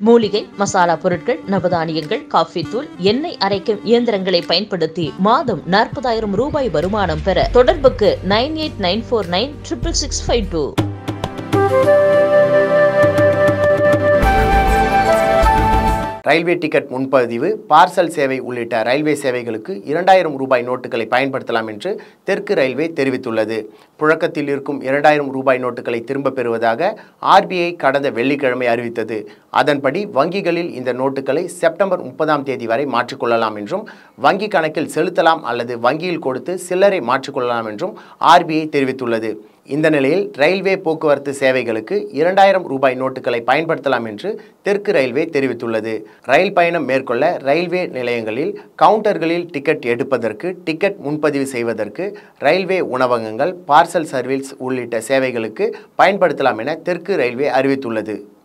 மூலிகை மசாலா பொருட்கள் நவதானியங்கள் காஃபி தூள் எண்ணெய் அரைக்கும் இயந்திரங்களை பயன்படுத்தி மாதம் நாற்பதாயிரம் ரூபாய் வருமானம் பெற தொடர்புக்கு nine eight nine four nine triple six five two railway ticket முன்பதிவு பார்சல் சேவை உள்ளிட்ட ரயில்வே சேவைகளுக்கு இரண்டாயிரம் ரூபாய் நோட்டுகளை பயன்படுத்தலாம் என்று தெற்கு ரயில்வே தெரிவித்துள்ளது புழக்கத்தில் இருக்கும் இரண்டாயிரம் ரூபாய் நோட்டுகளை திரும்பப் பெறுவதாக ஆர்பிஐ கடந்த வெள்ளிக்கிழமை அறிவித்தது அதன்படி வங்கிகளில் இந்த நோட்டுகளை செப்டம்பர் முப்பதாம் தேதி வரை மாற்றிக்கொள்ளலாம் என்றும் வங்கி கணக்கில் செலுத்தலாம் அல்லது வங்கியில் கொடுத்து சில்லறை மாற்றிக்கொள்ளலாம் என்றும் ஆர்பிஐ தெரிவித்துள்ளது இந்த நிலையில் ரயில்வே போக்குவரத்து சேவைகளுக்கு இரண்டாயிரம் ரூபாய் நோட்டுகளை பயன்படுத்தலாம் என்று தெற்கு ரயில்வே தெரிவித்துள்ளது ரயில் பயணம் மேற்கொள்ள ரயில்வே நிலையங்களில் கவுண்டர்களில் டிக்கெட் எடுப்பதற்கு டிக்கெட் முன்பதிவு செய்வதற்கு ரயில்வே உணவகங்கள் பார்சல் சர்வீஸ் உள்ளிட்ட சேவைகளுக்கு பயன்படுத்தலாம் என தெற்கு ரயில்வே அறிவித்துள்ளது